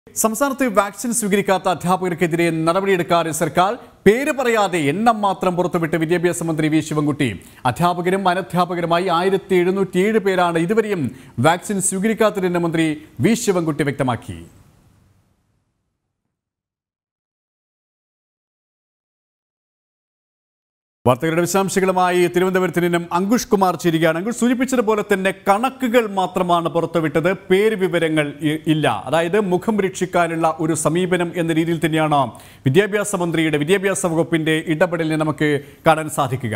സംസ്ഥാനത്ത് വാക്സിൻ സ്വീകരിക്കാത്ത അധ്യാപകർക്കെതിരെ നടപടിയെടുക്കാതെ സർക്കാർ പേര് പറയാതെ എണ്ണം മാത്രം പുറത്തുവിട്ട് വിദ്യാഭ്യാസ മന്ത്രി വി ശിവൻകുട്ടി അധ്യാപകരും അനധ്യാപകരുമായി ആയിരത്തി എഴുന്നൂറ്റിയേഴ് പേരാണ് ഇതുവരെയും വാക്സിൻ സ്വീകരിക്കാത്തതെന്ന് മന്ത്രി വി ശിവൻകുട്ടി വ്യക്തമാക്കി വാർത്തകളുടെ വിശദാംശങ്ങളുമായി തിരുവനന്തപുരത്ത് നിന്നും അങ്കുഷ് കുമാർ ചേരുകയാണ് അങ്കുഷ് സൂചിപ്പിച്ചതുപോലെ തന്നെ കണക്കുകൾ മാത്രമാണ് പുറത്തുവിട്ടത് പേര് വിവരങ്ങൾ ഇ- ഇല്ല അതായത് മുഖം രക്ഷിക്കാനുള്ള ഒരു സമീപനം എന്ന രീതിയിൽ തന്നെയാണ് വിദ്യാഭ്യാസ മന്ത്രിയുടെ വിദ്യാഭ്യാസ വകുപ്പിന്റെ ഇടപെടലിനെ നമുക്ക് കാണാൻ സാധിക്കുക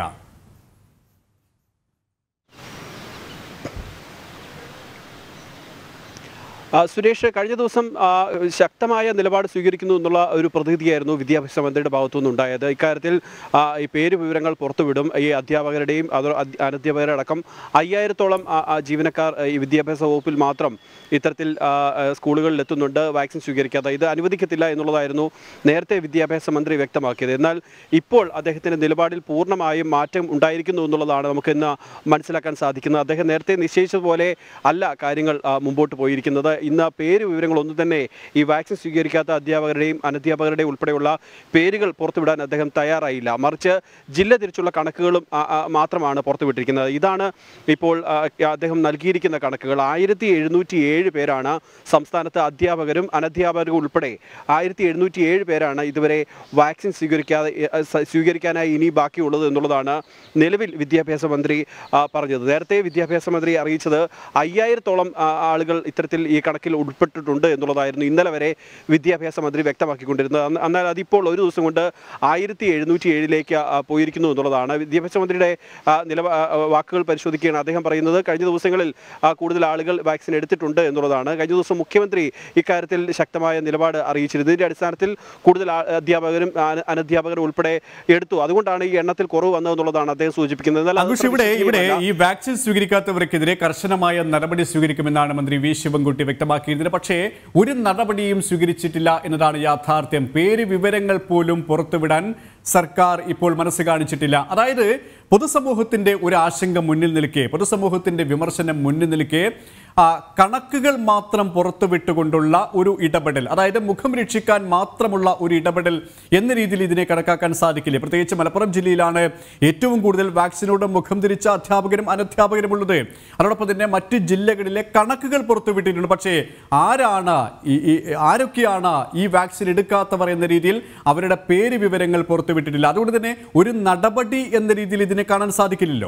ആ, സുരേഷ് കഴിഞ്ഞ ദിവസം ആ, ശക്തമായ നിലപാട് സ്വീകരിക്കുന്നു എന്നുള്ള ഒരു പ്രതീതിയായിരുന്നു വിദ്യാഭ്യാസ മന്ത്രിയുടെ ഭാഗത്തു നിന്നുണ്ടായത് ഇക്കാര്യത്തിൽ ആ, ഈ പേര് വിവരങ്ങൾ പുറത്തുവിടും ഈ അധ്യാപകരുടെയും അത് അധ്യ- അനധ്യാപകരുടെ അടക്കം അയ്യായിരത്തോളം ആ, ആ, ജീവനക്കാർ ആ, ഈ വിദ്യാഭ്യാസ വകുപ്പിൽ മാത്രം ഇത്തരത്തിൽ ആ, ആ, സ്കൂളുകളിൽ എത്തുന്നുണ്ട് വാക്സിൻ സ്വീകരിക്കാതെ ഇത് അനുവദിക്കത്തില്ല എന്നുള്ളതായിരുന്നു നേരത്തെ വിദ്യാഭ്യാസ മന്ത്രി വ്യക്തമാക്കിയത് എന്നാൽ ഇപ്പോൾ അദ്ദേഹത്തിന്റെ നിലപാടിൽ പൂർണ്ണമായും മാറ്റം ഉണ്ടായിരിക്കുന്നു എന്നുള്ളതാണ് നമുക്ക് ഇന്ന് മനസ്സിലാക്കാൻ സാധിക്കുന്നത് അദ്ദേഹം നേരത്തെ നിശ്ചയിച്ചതുപോലെ അല്ല കാര്യങ്ങൾ ആ, മുമ്പോട്ട് പോയിരിക്കുന്നത് ഇന്ന് പേര് വിവരങ്ങളൊന്നും തന്നെ ഈ വാക്സിൻ സ്വീകരിക്കാത്ത അധ്യാപകരുടെയും അനധ്യാപകരുടെയും ഉൾപ്പെടെയുള്ള പേരുകൾ പുറത്തുവിടാൻ അദ്ദേഹം തയ്യാറായില്ല മറിച്ച് ജില്ല തിരിച്ചുള്ള കണക്കുകളും ആ, ആ, മാത്രമാണ് പുറത്തുവിട്ടിരിക്കുന്നത് ഇതാണ് ഇപ്പോൾ ആ, അദ്ദേഹം നൽകിയിരിക്കുന്ന കണക്കുകൾ ആയിരത്തി എഴുന്നൂറ്റി ഏഴ് പേരാണ് സംസ്ഥാനത്ത് അധ്യാപകരും അനധ്യാപകരും ഉൾപ്പെടെ ആയിരത്തി എഴുന്നൂറ്റി ഏഴ് പേരാണ് ഇതുവരെ വാക്സിൻ സ്വീകരിക്കാതെ ഏ, സ- സ്വീകരിക്കാനായി ഇനി ബാക്കിയുള്ളത് എന്നുള്ളതാണ് നിലവിൽ വിദ്യാഭ്യാസ മന്ത്രി ആ, പറഞ്ഞത് നേരത്തെ വിദ്യാഭ്യാസ മന്ത്രി അറിയിച്ചത് അയ്യായിരത്തോളം ആ, ആളുകൾ ഇത്തരത്തിൽ ഈ കണക്കിൽ ഉൾപ്പെട്ടിട്ടുണ്ട് എന്നുള്ളതായിരുന്നു ഇന്നലെ വരെ വിദ്യാഭ്യാസ മന്ത്രി വ്യക്തമാക്കിക്കൊണ്ടിരുന്നത് അന്ന് എന്നാൽ അതിപ്പോൾ ഒരു ദിവസം കൊണ്ട് ആയിരത്തി എഴുന്നൂറ്റി ഏഴിലേക്ക് പോയിരിക്കുന്നു എന്നുള്ളതാണ് വിദ്യാഭ്യാസ മന്ത്രിയുടെ ആ, നിലപാ ആ, വാക്കുകൾ പരിശോധിക്കുകയാണ് അദ്ദേഹം പറയുന്നത് കഴിഞ്ഞ ദിവസങ്ങളിൽ ആ, കൂടുതൽ ആളുകൾ വാക്സിൻ എടുത്തിട്ടുണ്ട് എന്നുള്ളതാണ് കഴിഞ്ഞ ദിവസം മുഖ്യമന്ത്രി ഇക്കാര്യത്തിൽ ശക്തമായ നിലപാട് അറിയിച്ചിരുന്നു ഇതിന്റെ അടിസ്ഥാനത്തിൽ കൂടുതൽ ആ- അധ്യാപകരും അന- അനധ്യാപകരും ഉൾപ്പെടെ എടുത്തു അതുകൊണ്ടാണ് ഈ എണ്ണത്തിൽ കുറവ് വന്നതെന്നുള്ളതാണ് അദ്ദേഹം സൂചിപ്പിക്കുന്നത് എന്നാൽ അത് അങ്കുഷ് ഇവിടെ ഇവിടെ വിശ്വസനീയമല്ല. ഈ വാക്സിൻ സ്വീകരിക്കാത്തവർക്കെതിരെ കർശനമായ നടപടി സ്വീകരിക്കുമെന്നാണ് മന്ത്രി വി ശിവൻകുട്ടി വ്യക്തമാക്കിയിരുന്നത് പക്ഷേ ഒരു നടപടിയും സ്വീകരിച്ചിട്ടില്ല എന്നതാണ് യാഥാർത്ഥ്യം പേര് വിവരങ്ങൾ പോലും പുറത്തുവിടാൻ സർക്കാർ ഇപ്പോൾ മനസ്സ് കാണിച്ചിട്ടില്ല അതായത് പൊതുസമൂഹത്തിന്റെ ഒരു ആശങ്ക മുന്നിൽ നിൽക്കെ പൊതുസമൂഹത്തിന്റെ വിമർശനം മുന്നിൽ നിൽക്കെ ആ, കണക്കുകൾ മാത്രം പുറത്തുവിട്ടുകൊണ്ടുള്ള ഒരു ഇടപെടൽ അതായത് മുഖം രക്ഷിക്കാൻ മാത്രമുള്ള ഒരു ഇടപെടൽ എന്ന രീതിയിൽ ഇതിനെ കണക്കാക്കാൻ സാധിക്കില്ലേ പ്രത്യേകിച്ച് മലപ്പുറം ജില്ലയിലാണ് ഏറ്റവും കൂടുതൽ വാക്സിനോട് മുഖം തിരിച്ച അധ്യാപകരും അനധ്യാപകരും ഉള്ളത് അതോടൊപ്പം തന്നെ മറ്റ് ജില്ലകളിലെ കണക്കുകൾ പുറത്തുവിട്ടിട്ടുണ്ട് പക്ഷേ ആരാണ് ഈ ഈ- ആരൊക്കെയാണ് ഈ വാക്സിൻ എടുക്കാത്തവർ എന്ന രീതിയിൽ അവരുടെ പേര് വിവരങ്ങൾ പുറത്തുവിട്ടിട്ടില്ല അതുകൊണ്ട് തന്നെ ഒരു നടപടി എന്ന രീതിയിൽ ഇതിനെ കാണാൻ സാധിക്കില്ലല്ലോ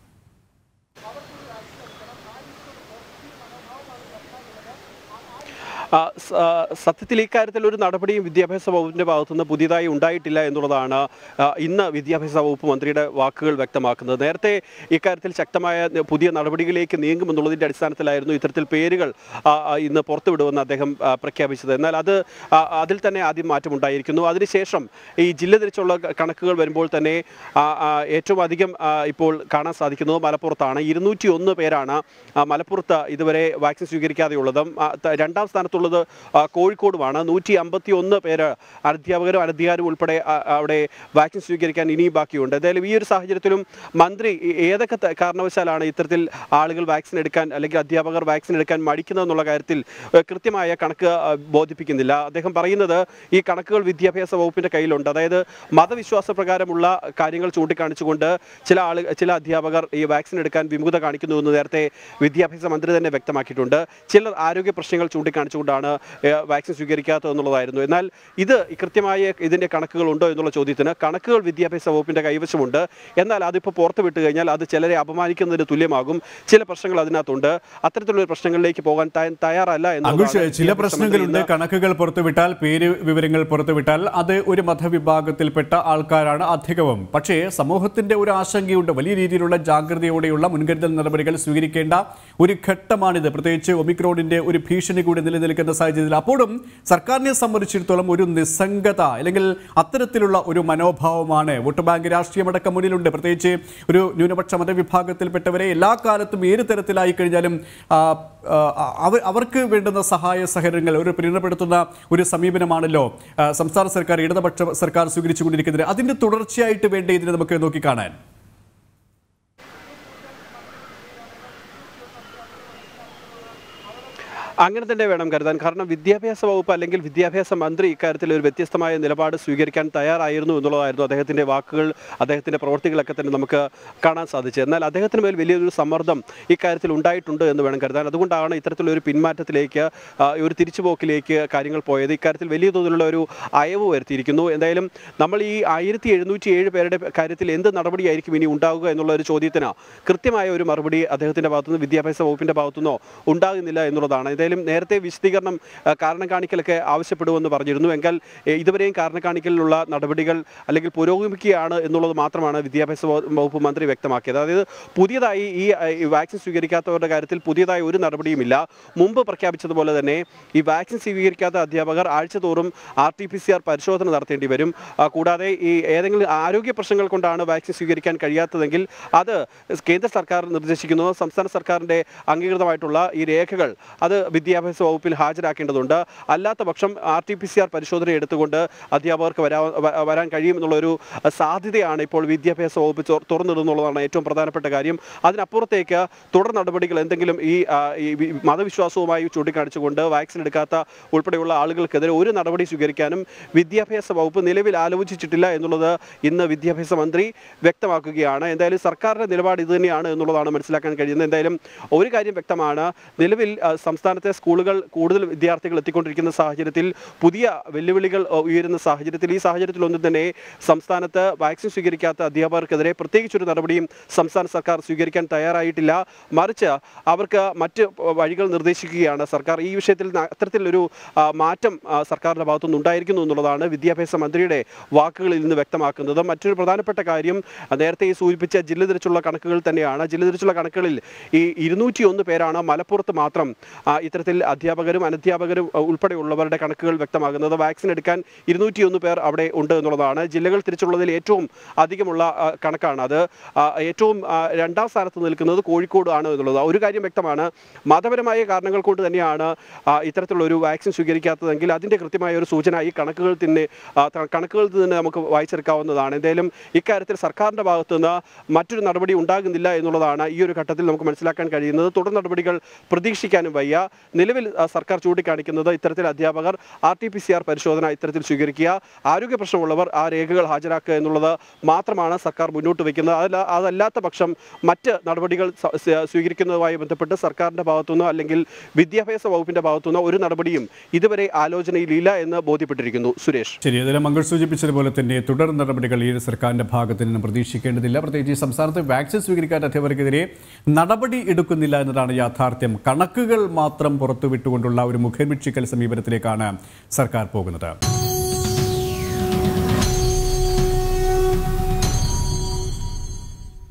ആ, സ- ആ, സത്യത്തിൽ ഇക്കാര്യത്തിൽ ഒരു നടപടിയും വിദ്യാഭ്യാസ വകുപ്പിന്റെ ഭാഗത്തുനിന്ന് പുതിയതായി ഉണ്ടായിട്ടില്ല എന്നുള്ളതാണ് ആ, ഇന്ന് വിദ്യാഭ്യാസ വകുപ്പ് മന്ത്രിയുടെ വാക്കുകൾ വ്യക്തമാക്കുന്നത് നേരത്തെ ഇക്കാര്യത്തിൽ ശക്തമായ പുതിയ നടപടികളിലേക്ക് നീങ്ങുമെന്നുള്ളതിന്റെ അടിസ്ഥാനത്തിലായിരുന്നു ഇത്തരത്തിൽ പേരുകൾ ആ, ആ, ഇന്ന് പുറത്തുവിടുമെന്ന് അദ്ദേഹം ആ, പ്രഖ്യാപിച്ചത് എന്നാൽ അത് ആ, അതിൽ തന്നെ ആദ്യം മാറ്റമുണ്ടായിരിക്കുന്നു അതിനുശേഷം ഈ ജില്ല തിരിച്ചുള്ള ക- കണക്കുകൾ വരുമ്പോൾ തന്നെ ആ, ആ, ഏറ്റവും അധികം ആ, ഇപ്പോൾ കാണാൻ സാധിക്കുന്നത് മലപ്പുറത്താണ് ഇരുന്നൂറ്റി ഒന്ന് പേരാണ് ആ, മലപ്പുറത്ത് ഇതുവരെ വാക്സിൻ സ്വീകരിക്കാതെയുള്ളതും ആ, ത- രണ്ടാം സ്ഥാനത്തുള്ളത് ആ, കോഴിക്കോടുമാണ് നൂറ്റി അമ്പത്തി ഒന്ന് പേര് അധ്യാപകരും അനധ്യാപകരും ഉൾപ്പെടെ ആ, അവിടെ വാക്സിൻ സ്വീകരിക്കാൻ ഇനിയും ബാക്കിയുണ്ട് എന്തായാലും ഈ ഒരു സാഹചര്യത്തിലും മന്ത്രി ഈ ഏതൊക്കെ ത- കാരണവശാലാണ് ഇത്തരത്തിൽ ആളുകൾ വാക്സിൻ എടുക്കാൻ അല്ലെങ്കിൽ അധ്യാപകർ വാക്സിൻ എടുക്കാൻ മടിക്കുന്നതെന്നുള്ള കാര്യത്തിൽ ഏഹ്, കൃത്യമായ കണക്ക് ആ, ബോധിപ്പിക്കുന്നില്ല അദ്ദേഹം പറയുന്നത് ഈ കണക്കുകൾ വിദ്യാഭ്യാസ വകുപ്പിന്റെ കയ്യിലുണ്ട് അതായത് മതവിശ്വാസ പ്രകാരമുള്ള കാര്യങ്ങൾ ചൂണ്ടിക്കാണിച്ചുകൊണ്ട് ചില ആള് ചില അധ്യാപകർ ഈ വാക്സിൻ എടുക്കാൻ വിമുഖത കാണിക്കുന്നു എന്ന് നേരത്തെ വിദ്യാഭ്യാസ മന്ത്രി തന്നെ വ്യക്തമാക്കിയിട്ടുണ്ട് ചിലർ ആരോഗ്യ പ്രശ്നങ്ങൾ ചൂണ്ടിക്കാണിച്ചുകൊണ്ടാണ് ഏഹ്, വാക്സിൻ സ്വീകരിക്കാത്തത് എന്നുള്ളതായിരുന്നു എന്നാൽ ഇത് കൃത്യമായ ഇതിന്റെ കണക്കുകൾ ഉണ്ടോ എന്നുള്ള ചോദ്യത്തിന് കണക്കുകൾ വിദ്യാഭ്യാസ വകുപ്പിന്റെ കൈവശമുണ്ട് എന്നാൽ അതിപ്പോൾ പുറത്തു വിട്ട് കഴിഞ്ഞാൽ അത് ചിലരെ അപമാനിക്കുന്നതിന് തുല്യമാകും ചില പ്രശ്നങ്ങൾ അതിനകത്തുണ്ട് അത്തരത്തിലുള്ള പ്രശ്നങ്ങളിലേക്ക് പോകാൻ ത- തയ്യാറല്ല അങ്കുഷ് എന്നുള്ളതാണ് ചില വിദ്യാഭ്യാസ മന്ത്രി പ്രശ്നങ്ങളുണ്ട് ഇന്ന് കണക്കുകൾ പുറത്തുവിട്ടാൽ പേര് വിവരങ്ങൾ പുറത്തുവിട്ടാൽ അത് ഒരു മതവിഭാഗത്തിൽപ്പെട്ട ആൾക്കാരാണ് അധികവും പക്ഷേ സമൂഹത്തിന്റെ ഒരു ആശങ്കയുണ്ട് വലിയ രീതിയിലുള്ള ജാഗ്രതയോടെയുള്ള മുൻകരുതൽ നടപടികൾ സ്വീകരിക്കേണ്ട ഒരു ഘട്ടമാണിത് പ്രത്യേകിച്ച് ഒമിക്രോണിന്റെ ഒരു ഭീഷണി കൂടി നിലനിൽക്കുന്ന സാഹചര്യത്തിൽ അപ്പോഴും സർക്കാരിനെ സംബന്ധിച്ചിടത്തോളം ഒരു നിസ്സംഗത അല്ലെങ്കിൽ അത്തരത്തിലുള്ള ഒരു മനോഭാവമാണ് വോട്ട് ബാങ്ക് രാഷ്ട്രീയമടക്കം മുന്നിലുണ്ട് പ്രത്യേകിച്ച് ഒരു ന്യൂനപക്ഷ മതവിഭാഗത്തിൽപ്പെട്ടവരെ എല്ലാ കാലത്തും ഏത് തരത്തിലായി കഴിഞ്ഞാലും ആ, ആ, അവ- അവർക്ക് വേണ്ടുന്ന സഹായ സഹകരണങ്ങൾ ഒരു പ്രീണപ്പെടുത്തുന്ന ഒരു സമീപനമാണല്ലോ ആ, സംസ്ഥാന സർക്കാർ ഇടതുപക്ഷ സർക്കാർ സ്വീകരിച്ചുകൊണ്ടിരിക്കുന്നത് അതിന്റെ തുടർച്ചയായിട്ട് വേണ്ട ഇതിനെ നമുക്ക് നോക്കിക്കാണാൻ അങ്ങനെ തന്നെ വേണം കരുതാൻ കാരണം വിദ്യാഭ്യാസ വകുപ്പ് അല്ലെങ്കിൽ വിദ്യാഭ്യാസ മന്ത്രി ഇക്കാര്യത്തിൽ ഒരു വ്യത്യസ്തമായ നിലപാട് സ്വീകരിക്കാൻ തയ്യാറായിരുന്നു എന്നുള്ളതായിരുന്നു അദ്ദേഹത്തിന്റെ വാക്കുകൾ അദ്ദേഹത്തിന്റെ പ്രവൃത്തികളൊക്കെ തന്നെ നമുക്ക് കാണാൻ സാധിച്ചത് എന്നാൽ അദ്ദേഹത്തിന് മേൽ വലിയൊരു സമ്മർദ്ദം ഇക്കാര്യത്തിൽ ഉണ്ടായിട്ടുണ്ട് എന്ന് വേണം കരുതാൻ അതുകൊണ്ടാണ് ഇത്തരത്തിലൊരു പിന്മാറ്റത്തിലേക്ക് ആ, ഒരു തിരിച്ചുപോക്കിലേക്ക് കാര്യങ്ങൾ പോയത് ഇക്കാര്യത്തിൽ വലിയ തോതിലുള്ള ഒരു അയവ് വരുത്തിയിരിക്കുന്നു എന്തായാലും നമ്മൾ ഈ ആയിരത്തി എഴുന്നൂറ്റി ഏഴ് പേരുടെ കാര്യത്തിൽ എന്ത് നടപടിയായിരിക്കും ഇനി ഉണ്ടാവുക എന്നുള്ള ഒരു ചോദ്യത്തിന് കൃത്യമായ ഒരു മറുപടി അദ്ദേഹത്തിന്റെ ഭാഗത്തുനിന്ന് വിദ്യാഭ്യാസ വകുപ്പിന്റെ ഭാഗത്തുനിന്നോ ഉണ്ടാകുന്നില്ല എന്നുള്ളതാണ് എന്തായാലും നേരത്തെ വിശദീകരണം ആ, കാരണം കാണിക്കലൊക്കെ ആവശ്യപ്പെടുമെന്ന് പറഞ്ഞിരുന്നു എങ്കിൽ ഏ, ഇതുവരെയും കാരണം കാണിക്കലിലുള്ള നടപടികൾ അല്ലെങ്കിൽ പുരോഗമിക്കുകയാണ് എന്നുള്ളത് മാത്രമാണ് വിദ്യാഭ്യാസ വ- വകുപ്പ് മന്ത്രി വ്യക്തമാക്കിയത് അതായത് പുതിയതായി ഈ ആ, ഈ വാക്സിൻ സ്വീകരിക്കാത്തവരുടെ കാര്യത്തിൽ പുതിയതായി ഒരു നടപടിയുമില്ല മുമ്പ് പ്രഖ്യാപിച്ചതുപോലെ തന്നെ ഈ വാക്സിൻ സ്വീകരിക്കാത്ത അധ്യാപകർ ആഴ്ചതോറും R T P C R പരിശോധന നടത്തേണ്ടി വരും ആ, കൂടാതെ ഈ ഏതെങ്കിലും ആരോഗ്യ പ്രശ്നങ്ങൾ കൊണ്ടാണ് വാക്സിൻ സ്വീകരിക്കാൻ കഴിയാത്തതെങ്കിൽ അത് കേന്ദ്ര സർക്കാർ നിർദ്ദേശിക്കുന്നു സംസ്ഥാന സർക്കാരിൻ്റെ അംഗീകൃതമായിട്ടുള്ള ഈ രേഖകൾ അത് വിദ്യാഭ്യാസ വകുപ്പിൽ ഹാജരാക്കേണ്ടതുണ്ട് അല്ലാത്ത പക്ഷം R T P C R പരിശോധന എടുത്തുകൊണ്ട് അധ്യാപകർക്ക് വരാ വ- വരാൻ കഴിയുമെന്നുള്ളൊരു സാധ്യതയാണ് ഇപ്പോൾ വിദ്യാഭ്യാസ വകുപ്പ് തുറ- തുറന്നിടുന്നുള്ളതാണ് ഏറ്റവും പ്രധാനപ്പെട്ട കാര്യം അതിനപ്പുറത്തേക്ക് തുടർ നടപടികൾ എന്തെങ്കിലും ഈ ആ, ഈ വി- മതവിശ്വാസവുമായി ചൂണ്ടിക്കാണിച്ചുകൊണ്ട് വാക്സിൻ എടുക്കാത്ത ഉൾപ്പെടെയുള്ള ആളുകൾക്കെതിരെ ഒരു നടപടി സ്വീകരിക്കാനും വിദ്യാഭ്യാസ വകുപ്പ് നിലവിൽ ആലോചിച്ചിട്ടില്ല എന്നുള്ളത് ഇന്ന് വിദ്യാഭ്യാസ മന്ത്രി വ്യക്തമാക്കുകയാണ് എന്തായാലും സർക്കാരിന്റെ നിലപാട് ഇത് തന്നെയാണ് എന്നുള്ളതാണ് മനസ്സിലാക്കാൻ കഴിയുന്നത് എന്തായാലും ഒരു കാര്യം വ്യക്തമാണ് നിലവിൽ ആ, സംസ്ഥാനത്തെ സ്കൂളുകൾ കൂടുതൽ വിദ്യാർത്ഥികൾ എത്തിക്കൊണ്ടിരിക്കുന്ന സാഹചര്യത്തിൽ പുതിയ വെല്ലുവിളികൾ ആ, ഉയരുന്ന സാഹചര്യത്തിൽ ഈ സാഹചര്യത്തിലൊന്നും തന്നെ സംസ്ഥാനത്ത് വാക്സിൻ സ്വീകരിക്കാത്ത അധ്യാപകർക്കെതിരെ പ്രത്യേകിച്ചൊരു നടപടിയും സംസ്ഥാന സർക്കാർ സ്വീകരിക്കാൻ തയ്യാറായിട്ടില്ല മറിച്ച് അവർക്ക് മറ്റ് വഴികൾ നിർദ്ദേശിക്കുകയാണ് സർക്കാർ ഈ വിഷയത്തിൽ ന- അത്തരത്തിലൊരു ആ, മാറ്റം ആ, സർക്കാരിന്റെ ഭാഗത്തുനിന്ന് ഉണ്ടായിരിക്കുന്നു എന്നുള്ളതാണ് വിദ്യാഭ്യാസ മന്ത്രിയുടെ വാക്കുകളിൽ നിന്ന് വ്യക്തമാക്കുന്നത് മറ്റൊരു പ്രധാനപ്പെട്ട കാര്യം ആ, നേരത്തെ ഈ സൂചിപ്പിച്ച ജില്ല തിരിച്ചുള്ള കണക്കുകൾ തന്നെയാണ് ജില്ല തിരിച്ചുള്ള കണക്കുകളിൽ ഈ ഇരുന്നൂറ്റി ഒന്ന് പേരാണ് മലപ്പുറത്ത് മാത്രം ആ, ഇത്തരത്തിൽ അധ്യാപകരും അനധ്യാപകരും ആ, ഉൾപ്പെടെയുള്ളവരുടെ കണക്കുകൾ വ്യക്തമാകുന്നത് വാക്സിൻ എടുക്കാൻ ഇരുന്നൂറ്റിയൊന്ന് പേർ അവിടെ ഉണ്ട് എന്നുള്ളതാണ് ജില്ലകൾ തിരിച്ചുള്ളതിൽ ഏറ്റവും അധികമുള്ള ആ, കണക്കാണ് അത് ആ, ഏറ്റവും ആ, രണ്ടാം സ്ഥാനത്ത് നിൽക്കുന്നത് കോഴിക്കോട് ആണ് എന്നുള്ളത് ഒരു കാര്യം വ്യക്തമാണ് മതപരമായ കാരണങ്ങൾ കൊണ്ട് തന്നെയാണ് ആ, ഇത്തരത്തിലുള്ള ഒരു വാക്സിൻ സ്വീകരിക്കാത്തതെങ്കിൽ അതിൻ്റെ കൃത്യമായ ഒരു സൂചന ഈ കണക്കുകൾ തന്നെ ആ, ത- കണക്കുകളിൽ നിന്ന് നമുക്ക് വായിച്ചെടുക്കാവുന്നതാണ് എന്തായാലും ഇക്കാര്യത്തിൽ സർക്കാരിൻ്റെ ഭാഗത്തു നിന്ന് മറ്റൊരു നടപടി ഉണ്ടാകുന്നില്ല എന്നുള്ളതാണ് ഈ ഒരു ഘട്ടത്തിൽ നമുക്ക് മനസ്സിലാക്കാൻ കഴിയുന്നത് തുടർ നടപടികൾ പ്രതീക്ഷിക്കാനും വയ്യ നിലവിൽ ആ, സർക്കാർ ചൂണ്ടിക്കാണിക്കുന്നത് ഇത്തരത്തിൽ അധ്യാപകർ R T P C R പരിശോധന ഇത്തരത്തിൽ സ്വീകരിക്കുക ആരോഗ്യ പ്രശ്നമുള്ളവർ ആ രേഖകൾ ഹാജരാക്കുക എന്നുള്ളത് മാത്രമാണ് സർക്കാർ മുന്നോട്ട് വയ്ക്കുന്നത് അതല്ല അതല്ലാത്ത പക്ഷം മറ്റ് നടപടികൾ സ- സ- സ്വീകരിക്കുന്നതുമായി ബന്ധപ്പെട്ട് സർക്കാരിൻ്റെ ഭാഗത്തുനിന്നോ അല്ലെങ്കിൽ വിദ്യാഭ്യാസ വകുപ്പിൻ്റെ ഭാഗത്തുനിന്നോ ഒരു നടപടിയും ഇതുവരെ ആലോചനയിലില്ല എന്ന് ബോധ്യപ്പെട്ടിരിക്കുന്നു സുരേഷ് ശരി അതിൽ മംഗൾ സൂചിപ്പിച്ചതുപോലെ തന്നെ തുടർ നടപടികൾ ഈ സർക്കാരിന്റെ ഭാഗത്ത് നിന്ന് പ്രതീക്ഷിക്കേണ്ടതില്ല പ്രത്യേകിച്ച് ഈ സംസ്ഥാനത്ത് വാക്സിൻ സ്വീകരിക്കാത്ത അധ്യാപകർക്കെതിരെ നടപടി എടുക്കുന്നില്ല എന്നതാണ് യാഥാർത്ഥ്യം കണക്കുകൾ മാത്രം പുറത്തുവിട്ടുകൊണ്ടുള്ള ഒരു മുഖവിക്ഷിക്കൽ സമീപനത്തിലേക്കാണ് സർക്കാർ പോകുന്നത്